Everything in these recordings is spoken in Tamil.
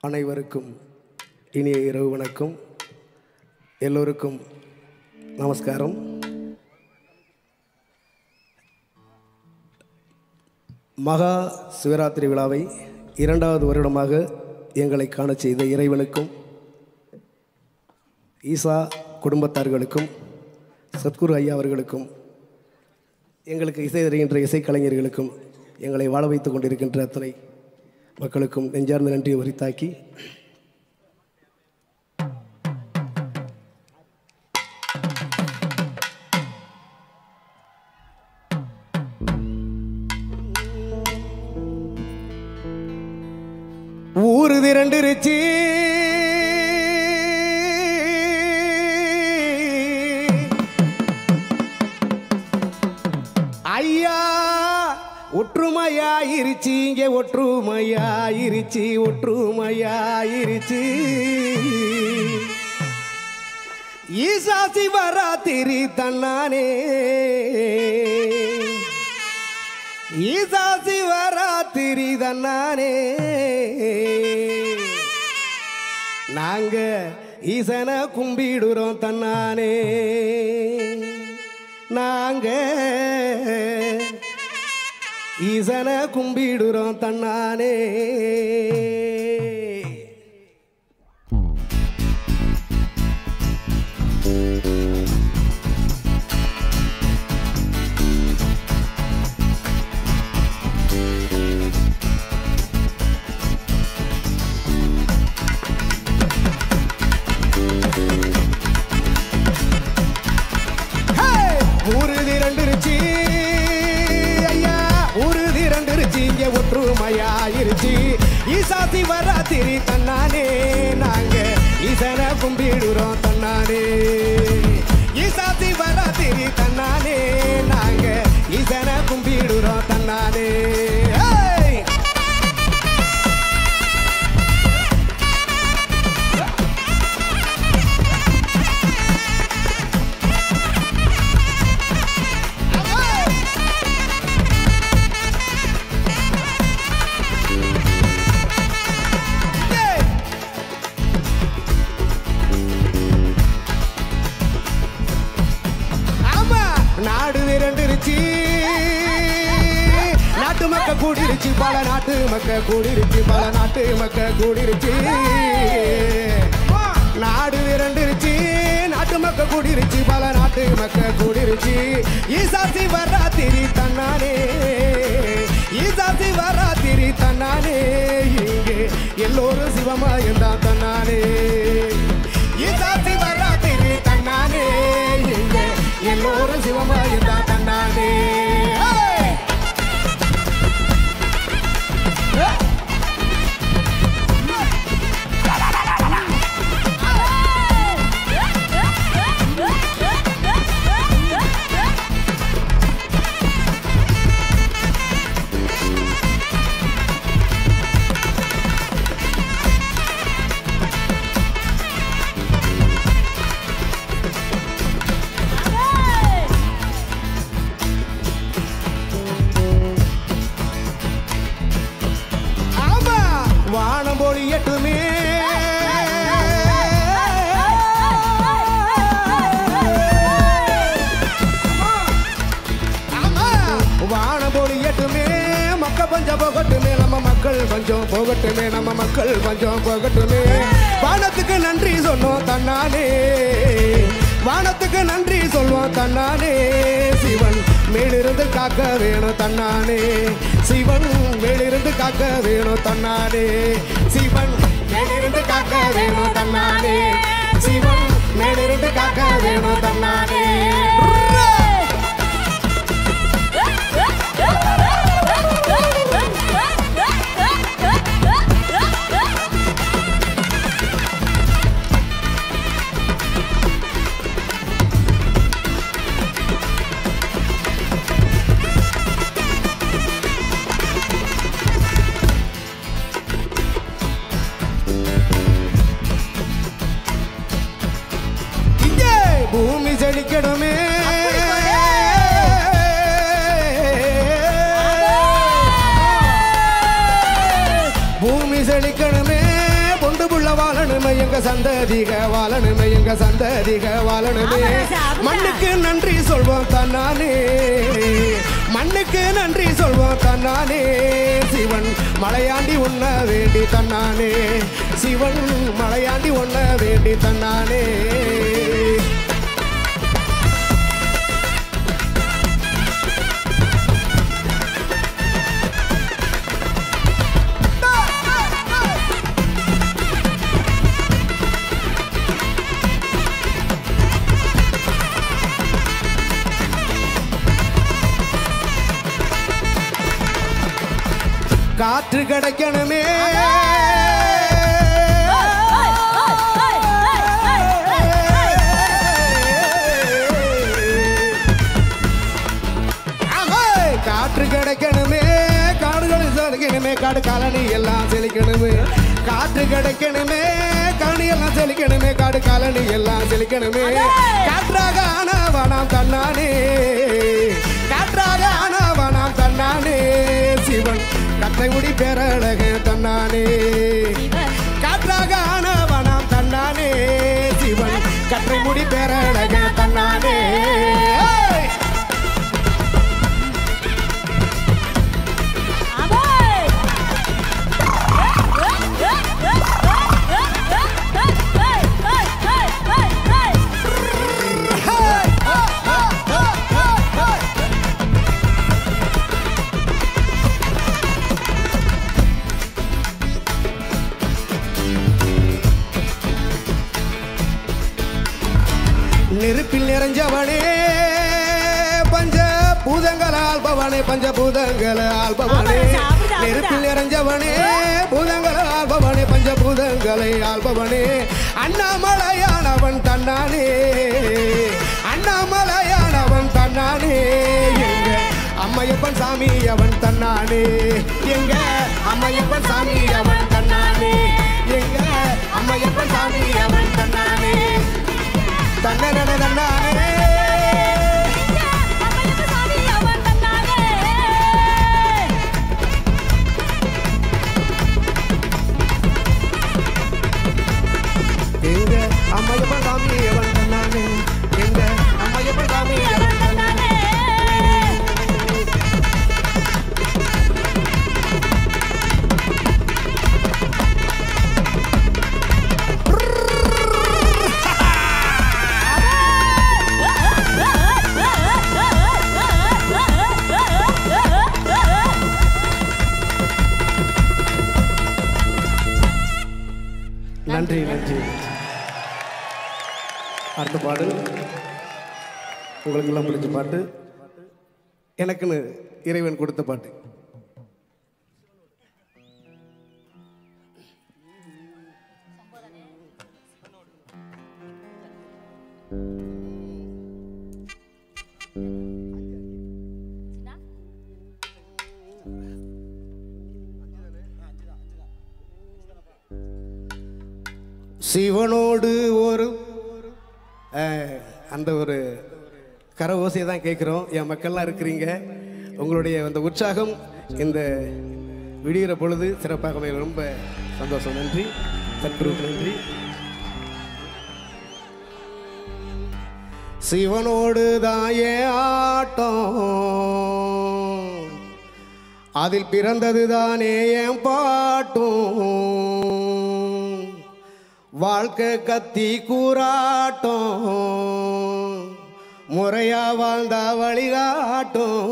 அனைவருக்கும் இனிய இரவு வணக்கம் எல்லோருக்கும் நமஸ்காரம் மகா சிவராத்திரி விழாவை இரண்டாவது வருடமாக எங்களை காணச் செய்த இறைவனுக்கும் ஈசா குடும்பத்தார்களுக்கும் சத்குரு ஐயா அவர்களுக்கும் எங்களுக்கு இசை தருகின்ற இசைக்கலைஞர்களுக்கும் எங்களை வாழ வைத்துக் கொண்டிருக்கின்ற அத்தனை மக்களுக்கும் நெஞ்சார்ந்த நன்றியை உரித்தாக்கி ஊரு திரண்டுருச்சு ஐயா ஒற்றுமையாயிருச்சு இங்கே ஒற்றுமையாயிருச்சு ஒற்றுமையாயிருச்சு ஈசா சிவராத்திரி தன்னானே ஈசா சிவராத்திரி தன்னானே நாங்க ஈசனை கும்பிடுறோம் தன்னானே நாங்க ஈசனை கும்பிடுறோம் தன்னானே Hey! ஊரு திரண்டுருச்சு ஐயா ஊரு திரண்டுருச்சு இங்க ஒற்றுமையாயிருச்சு ஈசா சிவராத்திரி தன்னானே நாங்க ஈசனை கும்பிடுறோம் தன்னானே ஈசா சிவராத்திரி தன்னானே நாங்க ஈசனை கும்பிடுறோம் தன்னானே Hey! Yeah! ஆமா நாடு விரண்டுருச்சு நாட்டு மக்க கூடிருச்சு பல நாட்டு மக்க கூடிருச்சு பல நாட்டு மக்க கூடிருச்சு நாடு விரண்டுருச்சு நாட்டு மக்க கூடிருச்சு பல நாட்டு மக்க கூடிருச்சு ஈசா சிவராத்திரி தன்னானே ஈசா சிவராத்திரி தன்னானே இங்கே எல்லோரும் சிவமாயந்தான் தன்னானே ஈசா சிவராத்திரி தன்னானே இங்கே எல்லோரும் சிவமாயந்தான் தன்னானே Hey! ஆமா வானம் பொழியட்டுமே ஆமா வானம் பொழியட்டுமே மக்க பஞ்சம் போகட்டுமே நம்ம மக்கள் பஞ்சம் போகட்டுமே நம்ம மக்கள் பஞ்சம் போகட்டுமே வானத்துக்கு நன்றி சொன்னோம் தன்னானே வானத்துக்கு நன்றி சொல்வோம் தன்னானே சிவன் மேலிருந்து காக்க வேணும் தன்னானே சிவன் மேலிருந்து காக்க வேணும் தன்னானே சிவன் மேலிருந்து காக்க வேணும் தன்னானே சிவன் மேலிருந்து காக்க வேணும் தன்னானே இங்கே பூமி செழிக்கணுமே பூமி செழிக்கணுமே எங்க சந்ததிக வாழணுமே எங்க சந்ததிக வாழணுமே மண்ணுக்கு நன்றி சொல்வோம் தன்னானே மண்ணுக்கு நன்றி சொல்வோம் தன்னானே சிவன் மலையாண்டி உண்ண வேண்டி தன்னானே சிவன் மலையாண்டி உண்ண வேண்டி தன்னானே காற்று கிடைக்கணுமே ஆமா, காற்று கிடைக்கணுமே காடுகள் செழிக்கணுமே காடு காலனி எல்லாம் செழிக்கணுமே காற்று கிடைக்கணுமே காணி எல்லாம் செழிக்கணுமே காடு காலனி எல்லாம் செழிக்கணுமே காற்றாக ஆனவனாம் தன்னானே காற்றாக ஆனவனாம் தன்னானே சிவன் கத்தை முடி பேரழக தன்னானே காற்றாக ஆனவனாம் தன்னானே சிவன் கற்றை முடி பேரழக தன்னானே ஏய்! நெருப்பில் நிறைஞ்சவனே பஞ்ச பூதங்களால் பவனே பஞ்ச பூதங்களால் பவனே ஆமாடா, சாப்பிடுடா, நெருப்பில் நிறைஞ்சவனே பூதங்களால் பவனே பஞ்ச பூதங்களை ஆள்பவனே அண்ணாமலையானவன் தன்னானே அண்ணாமலையானவன் தன்னானே எங்க அம்மையப்பன் சாமி அவன் தன்னானே எங்க அம்மையப்பன் சாமி அவன் தன்னானே எங்க அம்மையப்பன் சாமி அவன் தன்னானே தன்னன தன்னானே எங்க அம்மையப்பன் சாமி அவன் தன்னானே எங்க அம்மையப்பன் சாமி அவன் தன்னானே நன்றி நன்றி அடுத்த பாடல் உங்களுக்கெல்லாம் பிடிச்ச பாட்டு எனக்குன்னு இறைவன் கொடுத்த பாட்டு சிவனோடு ஒரு அஹ், அந்த ஒரு கர ஓசையை தான் கேட்குறோம் என் மக்கள்லாம் இருக்கிறீங்க உங்களுடைய அந்த உற்சாகம் இந்த விடிகிற பொழுது சிறப்பாக அமைய ரொம்ப சந்தோஷம் நன்றி சத்குருவுக்கு நன்றி சிவனோடு தாயே ஆட்டம் அதில் பிறந்தது தானே என் பாட்டும் வாழ்க்கை கத்தி கூறாட்டம் முறையா வாழ்ந்தா வழிகாட்டும்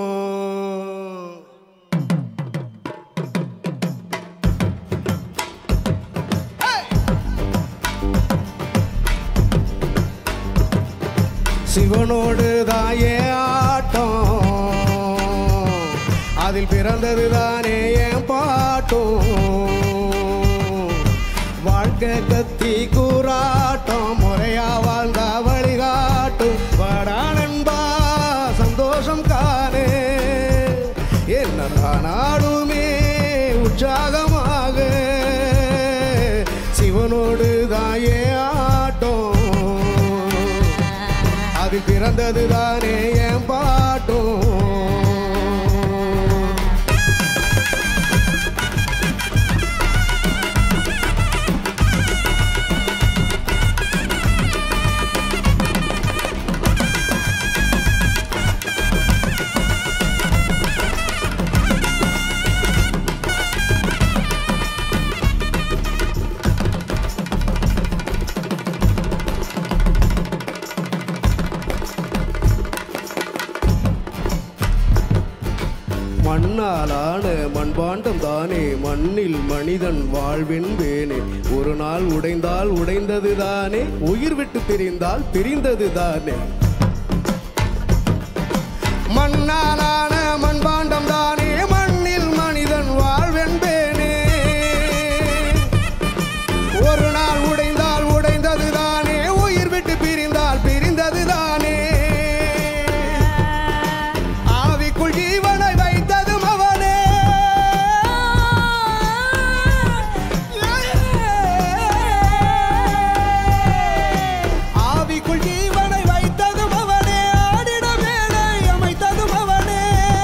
சிவனோடு தாயே ஆட்டம் அதில் பிறந்தது தானே என் பாட்டும் வாழ்க்கை கத்தி கூறாட்டம் முறையா வாழ்ந்தா வழிகாட்டும் வாடா நண்பா சந்தோஷம் காணே என்னடா நாடுமே உற்சாகமாக சிவனோடு தாயே ஆட்டம் அது பிறந்தது தானே என் பாட்டும் மண்ணாலான மண்பாண்டம் தானே மண்ணில் மனிதன் வாழ்வென்பேனே ஒரு நாள் உடைந்தால் உடைந்தது தானே உயிர் விட்டு பிரிந்தால் பிரிந்தது தானே மண்ணாலான மண்பாண்டம் தானே மண்ணில் மனிதன் வாழ்வென்பேனே ஒரு நாள் உடைந்தால் உடைந்தது தானே உயிர் விட்டு பிரிந்தால் பிரிந்தது தானே ஆவிக்குள் ஜீவனை வைத்ததும் அவனே ஆவிக்குள் ஜீவனை வைத்ததும் அவனே ஆடிட மேலே அமைத்ததும் அவனே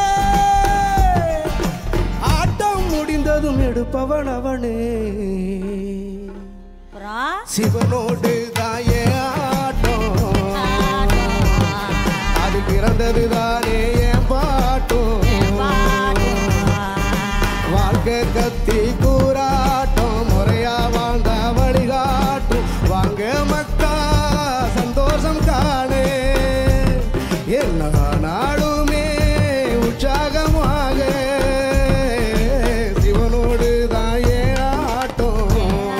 ஆட்டம் முடிந்ததும் எடுப்பவன் அவனே அப்புறம் சிவனோடு தாயே ஆட்டம் அது பிறந்தது தானே என் பாட்டும் வாழ்க்கை கத்தி கூறாட்டம் முறையா வாழ்ந்த வழிகாட்டும் வாங்க மக்கா சந்தோஷம் காணே எல்லா நாளுமே உற்சாகமாக சிவனோடு தாயே ஆட்டம்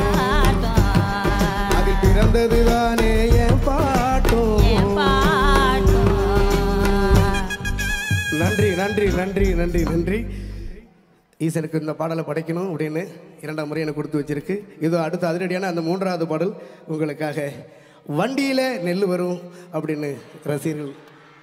அதில் பிறந்தது தானே என் பாட்டும் நன்றி நன்றி நன்றி நன்றி நன்றி ஈசனுக்கு இந்த பாடலை படைக்கணும் அப்படின்னு இரண்டாம் முறை எனக்கு கொடுத்து வச்சிருக்கு இது அடுத்த அதிரடியான அந்த மூன்றாவது பாடல் உங்களுக்காக வண்டியில் நெல் வரும் அப்படின்னு ரசிகர்கள்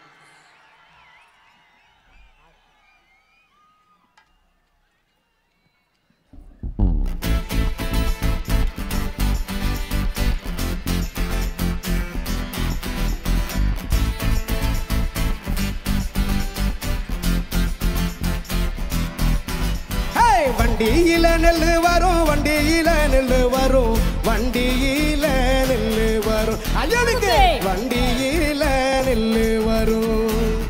ஹே! வண்டியில நெல்லு வரும் வண்டியில நெல்லு வரும் வண்டியில நெல்லு வரும் ஐயனுக்கு வண்டியில நெல்லு வரும்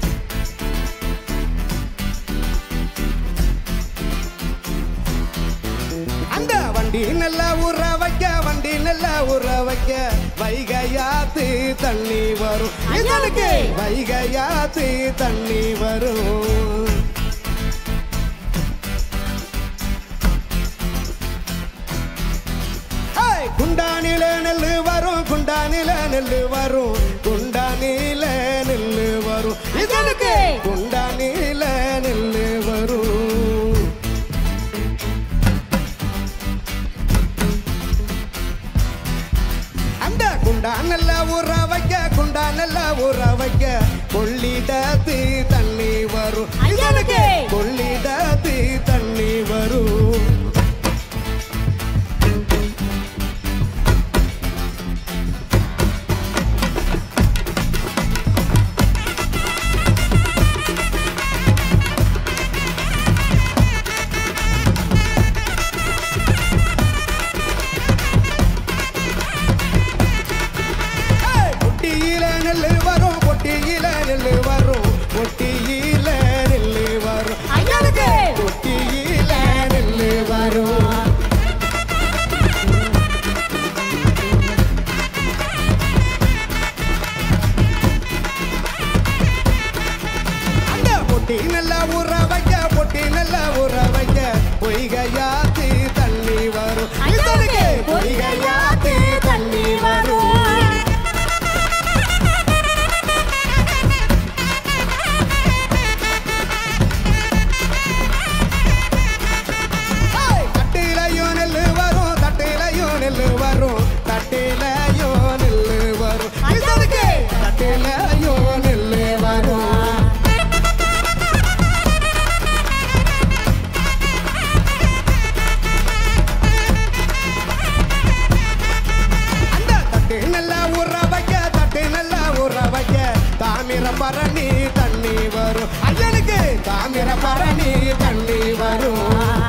அந்த வண்டி நல்ல ஊற வைக்க வண்டி நல்ல ஊற வைக்க வைகையாத்து தண்ணி வரும் இதனுக்கு வைகையாத்து தண்ணி வரும் ஏய், குண்டானில நெல்லு வரும் குண்டானில நெல்லு வரும் குண்டானில நெல்லு வரும் இதனுக்கு குண்டானில நெல்லு வரும் அந்த குண்டா நல்ல ஊற வைக்க குண்டா நல்ல ஊற வைக்க கொள்ளிடத்து தண்ணி வரும் இதனுக்கு கொள்ளிடத்து தண்ணி வரும் ஏய், பொட்டியில நெல்லு வரும் பொட்டியில நெல்லு வரும் பொட்டியில நெல்லு வரும் ஐயனுக்கு பொட்டியில நெல்லு வரும் அந்த பொட்டி நல்லா ஊற வைக்க பொட்டி நல்லா ஊற வைக்க பொய்கையாத்து தண்ணி வரும் இதற்கு பொய்கையாத்து தண்ணி வரும் ஏய், தட்டிலையும் நெல்லு வரும் தட்டிலையும் நெல்லு வரும் தட்டிலையும் நெல்லு வரும் இதற்கு தட்டிலையும் நெல்லு வரும் அந்த தட்டு நல்லா ஊற வைக்க தட்டு நல்லா ஊற வைக்க தாமிர பரணி தண்ணி வரும் ஐயனுக்கு தாமிர பரணி தண்ணி வரும்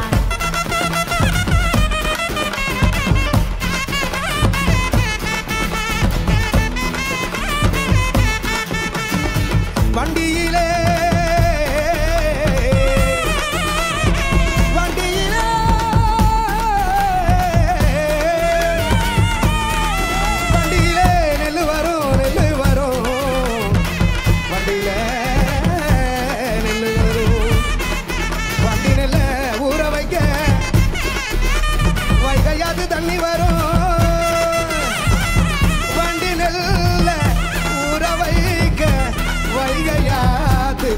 வண்டியிலே வண்டியிலே வண்டியிலே நெல்லு வரும் நெல்லு வரும் வண்டியிலே நெல்லு வரும்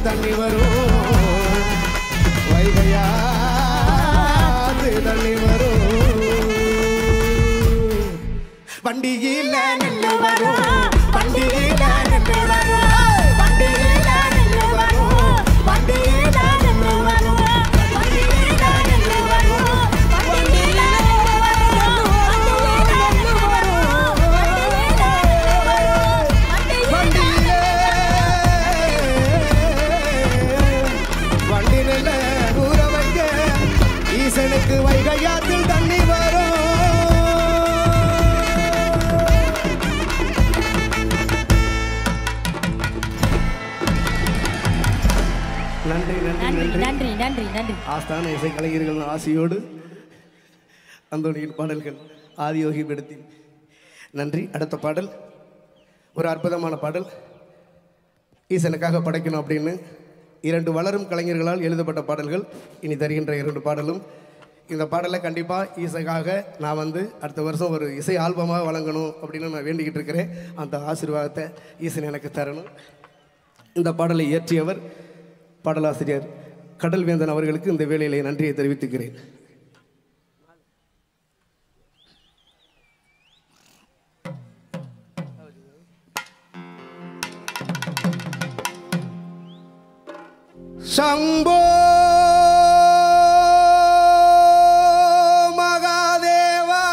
தண்ணி வரும் வைகையாத்து தண்ணி வரும் வண்டியில நின்று வரும் வண்டியில நின்று வரும் வண்டியில நின்று வரும் வண்டியில நின்று வரும் வண்டியில நின்று வரும் வண்டியில வண்டியில வண்டியில ஊற வைக்க ஈசனுக்கு வைகையாத்தில் தண்ணி வரும் நன்றி நன்றி நன்றி நன்றி நன்றி நன்றி நன்றி ஆஸ்தான இசை கலைஞர்கள் ஆசையோடு அந்தோனியின் பாடல்கள் ஆதியோகி படுத்தி நன்றி அடுத்த பாடல் ஒரு அற்புதமான பாடல் ஈசனுக்காக படைக்கணும் அப்படின்னு இரண்டு வளரும் கலைஞர்களால் எழுதப்பட்ட பாடல்கள் இனி தருகின்ற இரண்டு பாடலும் இந்த பாடலை கண்டிப்பாக ஈசைக்காக நான் வந்து அடுத்த வருஷம் ஒரு இசை ஆல்பமாக வழங்கணும் அப்படின்னு நான் வேண்டிக்கிட்டு இருக்கிறேன் அந்த ஆசீர்வாதத்தை ஈசன் எனக்கு தரணும் இந்த பாடலை இயற்றியவர் பாடலாசிரியர் கடல்வேந்தன் அவர்களுக்கு இந்த வேளையிலே நன்றியை தெரிவித்துக்கிறேன் சம்போ மகாதேவா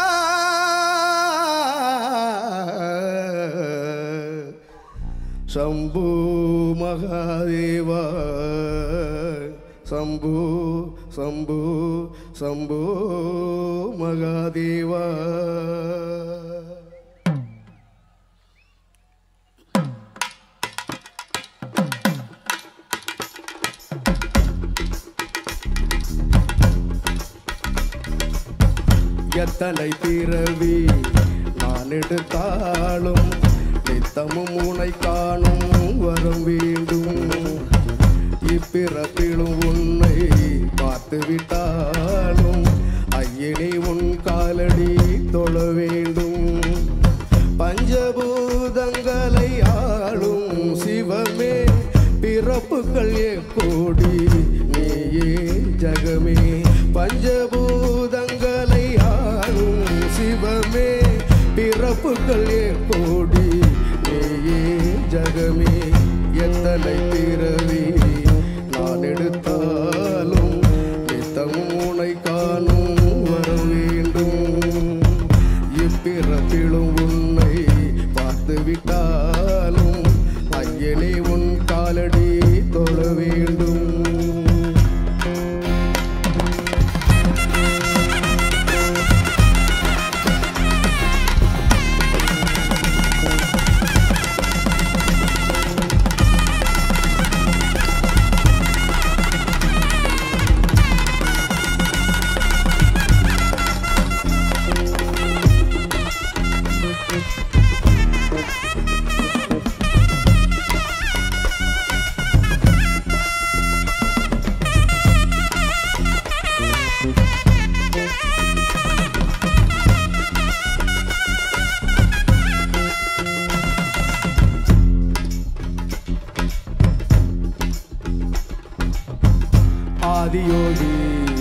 சம்பு மகாதேவா சம்பு சம்பு சம்பு மகாதேவா எத்தனை பிறவி நான் எடுத்தாலும் நித்தமும் உனை காணும் வரம் வேண்டும் இப்பிறப்பிலும் உன்னை பார்த்து விட்டாலும் ஐயனே உன் காலடி தொழ வேண்டும் பஞ்சபூதங்களை ஆளும் சிவமே பிறப்புகள் கோடி நீயே ஜகமே பஞ்சபூதங்களை ஆளும் சிவமே பிறப்புகள் கோடி நீயே ஜகமே எத்தனை பிறவி நான் எடுத்தாலும் நித்தமும் உனை காணும் வர வேண்டும் இப்பிறப்பிலும் உன்னை பார்த்து விட்டாலும் ஐயனே உன் காலடி தொழ வேண்டும் ஆதியோகி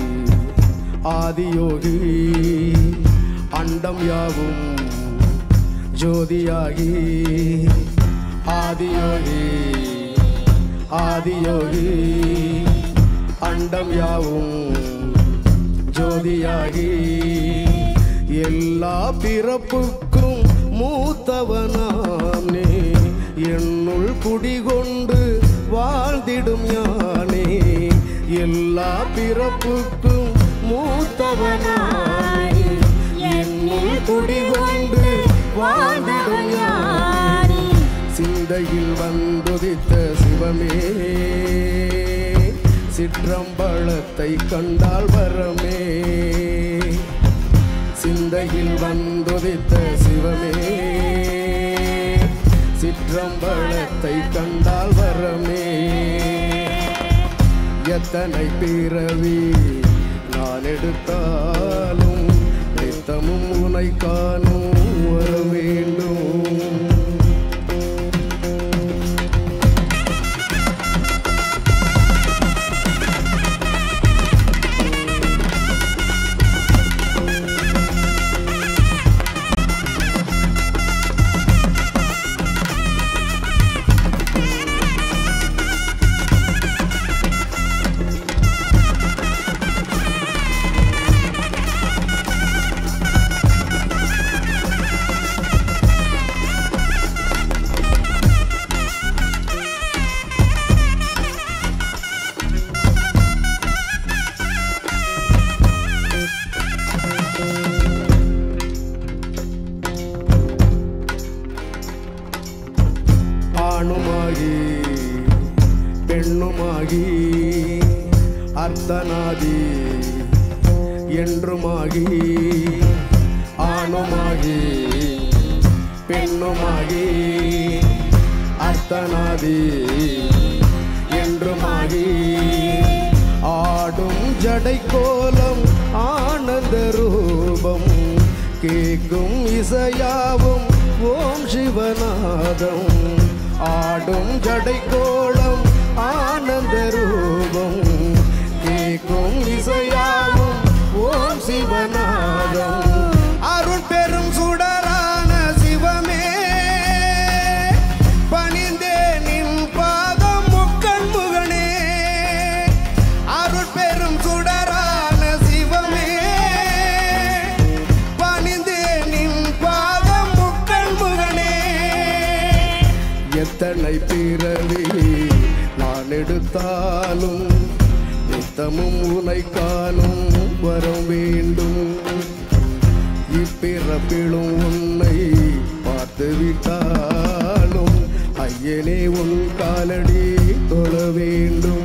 ஆதியோகி அண்டம் யாவும் ஜோதியாகி ஆதியோகி ஆதியோகி அண்டம் யாவும் ஜோதியாகி எல்லா பிறப்புக்கும் மூத்தவனாம் நீ என்னுள் குடிகொண்டு வாழ்ந்திடும் யானே எல்லா பிறப்புக்கும் மூத்தவனாம் நீ என்னுள் குடிகொண்டு வாழ்ந்திடும் யானே சிந்தையில் வந்துதித்த சிவமே சிற்றம்பலத்தை கண்டால் வரமே சிந்தையில் வந்துதித்த சிவமே சிற்றம்பலத்தை கண்டால் வரமே எத்தனை பிறவி நான் எடுத்தாலும் நித்தமும் உனை காணும் வர வேண்டும் ஆணுமாகி பெண்ணுமாகி அர்த்தநாதி என்றுமாகி ஆணுமாகி பெண்ணுமாகி அர்த்தநாதி என்றுமாகி ஆடும் ஜடை கோலம் ஆனந்த ரூபம் கேட்கும் இசையாவும் ஓம் சிவநாதம் ஆடும் ஜடை கோலம் ஆனந்த ரூபம் கேட்கும் இசையாவும் ஓம் சிவநாதம் அருள் பெரும் சுடரான சிவமே பணிந்தே நின் பாதம் முக்கண் முகனே அருள் பெரும் சுடரான சிவமே பணிந்தே நின் பாதம் முக்கண் முகனே எத்தனை பிறவி நான் எடுத்தாலும் நித்தமும் உனை காணும் வரம் வேண்டும் இப்பிறப்பிலும் உன்னை பார்த்து விட்டாலும் ஐயனே உன் காலடி தொழ வேண்டும்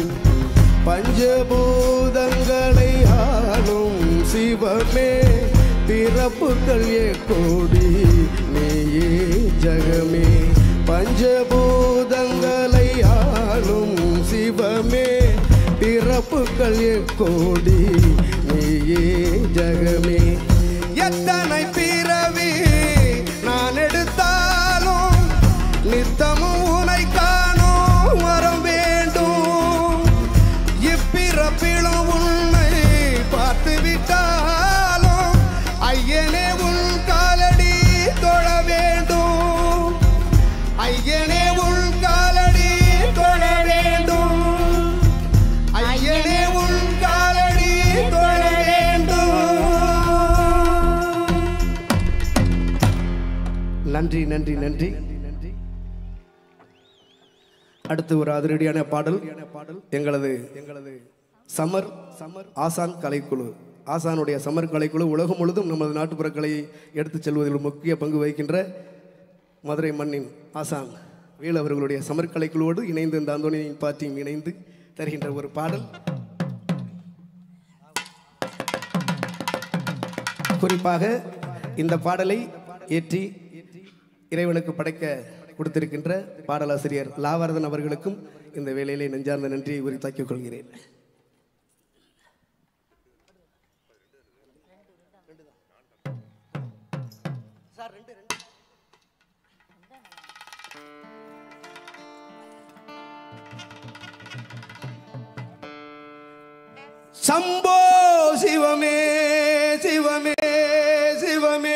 பஞ்சபூதங்களை ஆளும் சிவமே பிறப்புகள் கோடி நீயே ஜகமே பஞ்சபூதங்களை ஆளும் சிவமே பிறப்புகள் கோடி நீயே ஜகமே எத்தனை பிறவி நான் எடுத்தாலும் நித்தமும் உனை காணும் வரம் வேண்டும் இப்பிறப்பிலும் உன்னை பார்த்து விட்டாலும் ஐயனே உன் காலடி தொழ வேண்டும் ஐயனே உன் காலடி தொழ வேண்டும் ஐயனே உன் காலடி தொழ வேண்டும் நன்றி நன்றி நன்றி அடுத்து ஒரு அதிரடியான பாடல் எங்களது எங்களது சமர் சமர் ஆசான் கலைக்குழு ஆசானுடைய சமர் கலைக்குழு உலகம் முழுதும் நமது நாட்டுப்புற கலையை எடுத்துச் செல்வதில் முக்கிய பங்கு வகிக்கின்ற மதுரை மண்ணின் ஆசான் வேல் அவர்களுடைய சமர் கலைக்குழுவோடு இணைந்து இந்த அந்தோனி பாட்டியும் இணைந்து தருகின்ற ஒரு பாடல் குறிப்பாக இந்த பாடலை ஏற்றி இறைவனுக்கு படைக்க கொடுத்திருக்கின்ற பாடலாசிரியர் லாவரதன் அவர்களுக்கும் இந்த வேளையிலே நெஞ்சார்ந்த நன்றியை உரித்தாக்கிக் கொள்கிறேன் சம்போ சிவமே சிவமே சிவமே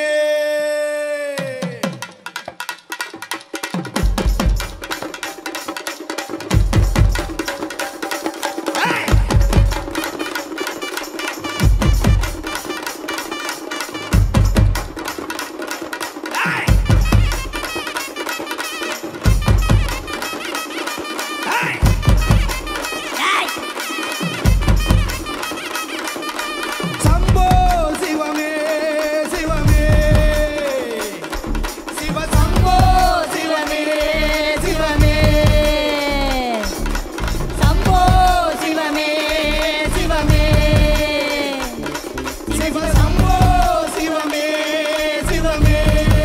சம்போ சிவமே சிவமே சிவ சம்போ சிவமே சிவமே சம்போ சிவமே சிவமே சிவ சம்போ சிவமே சிவமே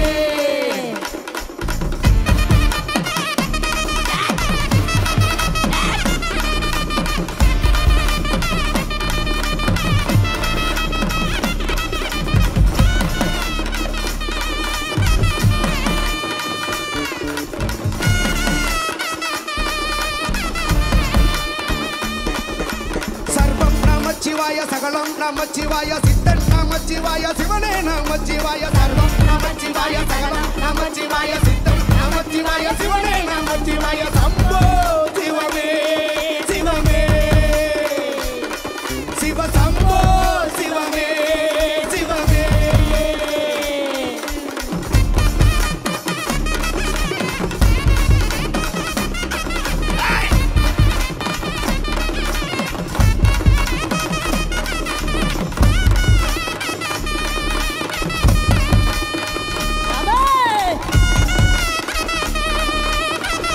சர்வம் நமச்சிவாய சகலம் நமச்சிவாய சித்தன் நமச்சிவாய சிவனே நமச்சிவாய சர்வம் நமச்சிவாய சகலம் நமச்சிவாய சித்தன் நமச்சிவாய சிவனே நமச்சிவாய சம்போ சிவமே சிவமே சிவ சம்போ சிவமே சிவமே அமே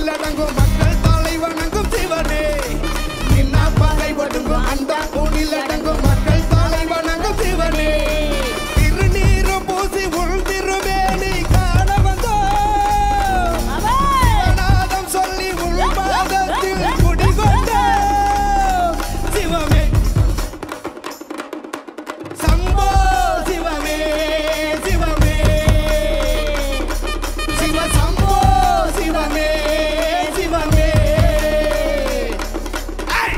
ஊனில் அடங்கும் மக்கள் தலை வணங்கும் சிவனே நின்னா பகை ஒடுங்கும் அந்த ஊனில் அடங்கும் மக்கள் தலை வணங்கும் சிவனே திருநீரும் பூசி உள் திருமேனி காண வந்தோம் நாதம் சொல்லி உள் பாதத்தில் குடிகொண்டோம் சிவமே சம்போ சிவமே சிவமே சிவ சம்போ சிவமே சிவமே ஐ!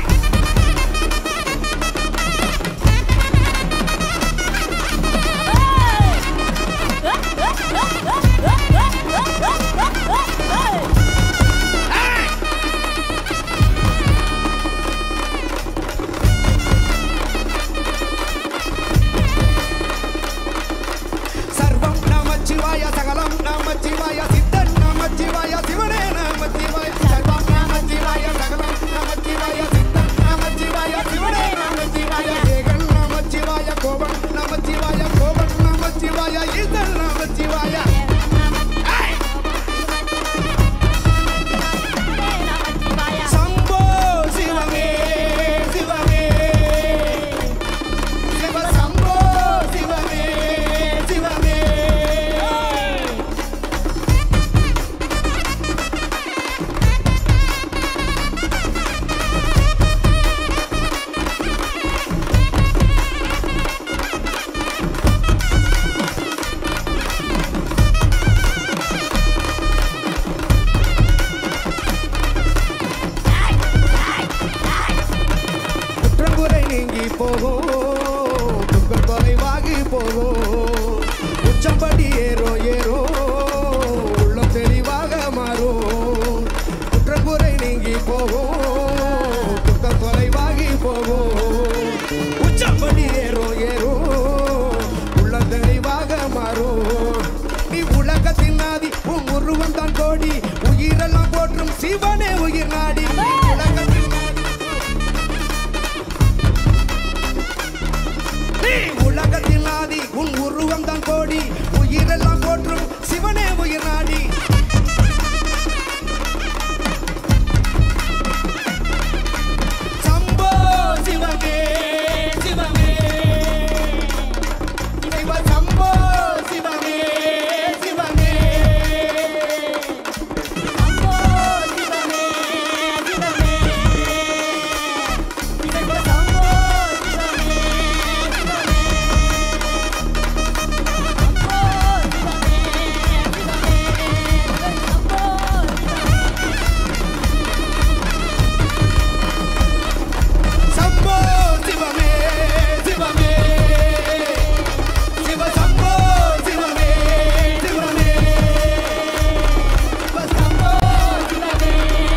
சர்வம் நமச்சிவாய சகலம் நமச்சிவாய சித்தன் நமச்சிவாய சிவனே நமச்சிவாய சர்வம் நமச்சிவாய சகலம் நமச்சிவாய சித்தன் நமச்சிவாய சிவனே நமச்சிவாய ஏகன் நமச்சிவாய கோபன் நமச்சிவாய கோபன் நமச்சிவாய ஈசன் நமச்சிவாய சம்போ சிவமே சிவமே சிவ சம்போ சிவமே சிவமே குற்றங்குறை நீங்கி போகும் துக்கம் தொலைவாகி போகும் உச்சம்படி ஏறோ ஏறோ உள்ளம் தெளிவாக மாறும் குற்றங்குறை நீங்கி போகும் துக்கம் தொலைவாகி போகும் உச்சம்படி ஏறோ ஏறோ உள்ளம் தெளிவாக மாறும் நீ உலகத்தின் நாதி உன் உருவம் தான் கோடி உயிரெல்லாம் போற்றும் சிவனே உயிர் நாடி உலகத்தின் நாதி நீ உலகத்தில் ஆதி உன் உருவம் தான் கோடி உயிரெல்லாம் போற்றும் சிவனே உயிர் நாடி சம்போ சிவமே சிவமே சிவ சம்போ சிவமே சிவமே சம்போ சிவமே சிவமே சிவ சம்போ சிவமே சிவமே சிவ சம்போ சிவமே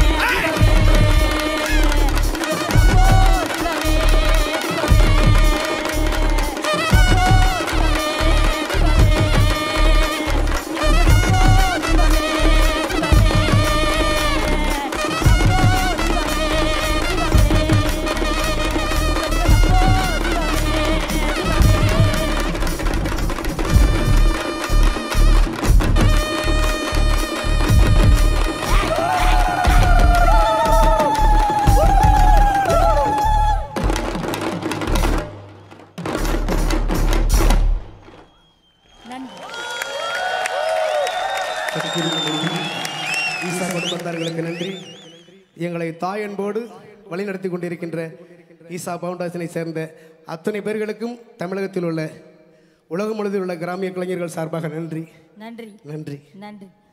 நன்றி ஈசா குடும்பத்தார்களுக்கு நன்றி எங்களை தாய் அன்போடு வழிநடத்தி கொண்டிருக்கின்ற ஈசா பவுண்டேஷனை சேர்ந்த அத்தனை பேர்களுக்கும் தமிழகத்தில் உள்ள உலகம் முழுவதில் உள்ள கிராமிய கலைஞர்கள் சார்பாக நன்றி நன்றி நன்றி நன்றி